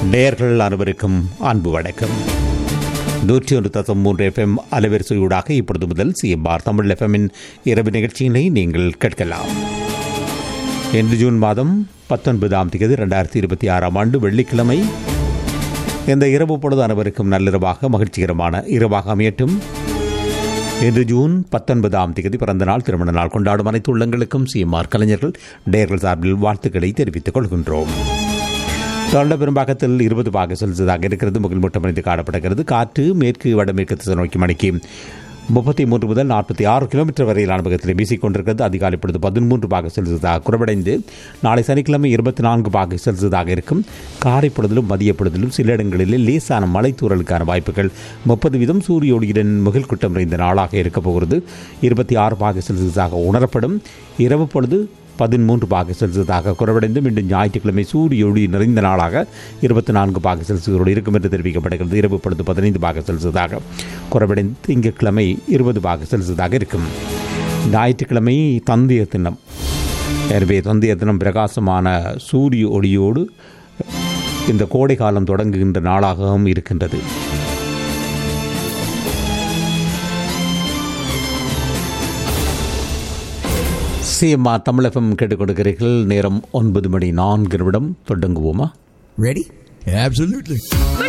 நேயர்கள் அனைவருக்கும் அன்பு வணக்கம் நூற்றி ஒன்று தசம் மூன்று எஃப்எம் அலைவரிசையூடாக இப்பொழுது முதல் சிஎம்ஆர் தமிழ் எஃப்எம்மின் இரவு நிகழ்ச்சியினை நீங்கள் கேட்கலாம் இன்று ஜூன் மாதம் பத்தொன்பதாம் தேதி ரெண்டாயிரத்தி இருபத்தி ஆறாம் ஆண்டு வெள்ளிக்கிழமை இந்த இரவு பொழுது அனைவருக்கும் நள்ளிரவாக மகிழ்ச்சிகரமான இரவாக அமையட்டும் இன்று ஜூன் பத்தொன்பதாம் தேதி பிறந்த நாள் திருமண நாள் கொண்டாடும் அனைத்து உள்ளங்களுக்கும் சிஎம்ஆர் கலைஞர்கள் டேர்கள் சார்பில் வாழ்த்துக்களை தெரிவித்துக் கொள்கின்றோம் தொண்ட பெரும்பாக்கத்தில் இருபது பாக செல்சியஸாக இருக்கிறது முகில் மூட்டம் அணிந்து காணப்படுகிறது காற்று மேற்கு வடமேற்கு திசை நோக்கி மணிக்கு முப்பத்தி மூன்று முதல் நாற்பத்தி ஆறு கிலோமீட்டர் வரையிலான வேகத்தில் வீசிக்கொண்டிருக்கிறது அதிகாலை பொழுது பதிமூன்று பாக செல்சியஸாக குறைவடைந்து நாளை சனிக்கிழமை இருபத்தி நான்கு பாக செல்சியஸாக இருக்கும் காலை பொழுதிலும் மதிய பொழுதிலும் சில இடங்களில் லேசான மழை தூறலுக்கான வாய்ப்புகள் முப்பது வீதம் சூரிய ஒளியுடன் முகில் குட்டம் நிறைந்த நாளாக இருக்கப் போகிறது இருபத்தி ஆறு பாக செல்சியஸாக உணரப்படும் இரவு பொழுது பதிமூன்று பாக செல்சியஸாக குறைவடைந்து மீண்டும் ஞாயிற்றுக்கிழமை சூரிய ஒளி நிறைந்த நாளாக இருபத்தி நான்கு பாக செல்சியஸோடு இருக்கும் என்று தெரிவிக்கப்படுகிறது இரவு பொழுது பதினைந்து பாக செல்சியஸாக குறைவடைந்து திங்கட்கிழமை இருபது பாக செல்சியஸாக இருக்கும் ஞாயிற்றுக்கிழமை தந்தைய தினம் எனவே தந்தைய தினம் பிரகாசமான சூரிய ஒளியோடு இந்த கோடை காலம் தொடங்குகின்ற நாளாகவும் இருக்கின்றது சிஎம்ஆர் தமிழகம் கேட்டுக்கொண்டிருக்கிறீர்கள் நேரம் ஒன்பது மணி நான்கு நிமிடம் தொடங்குவோமா Ready? Absolutely.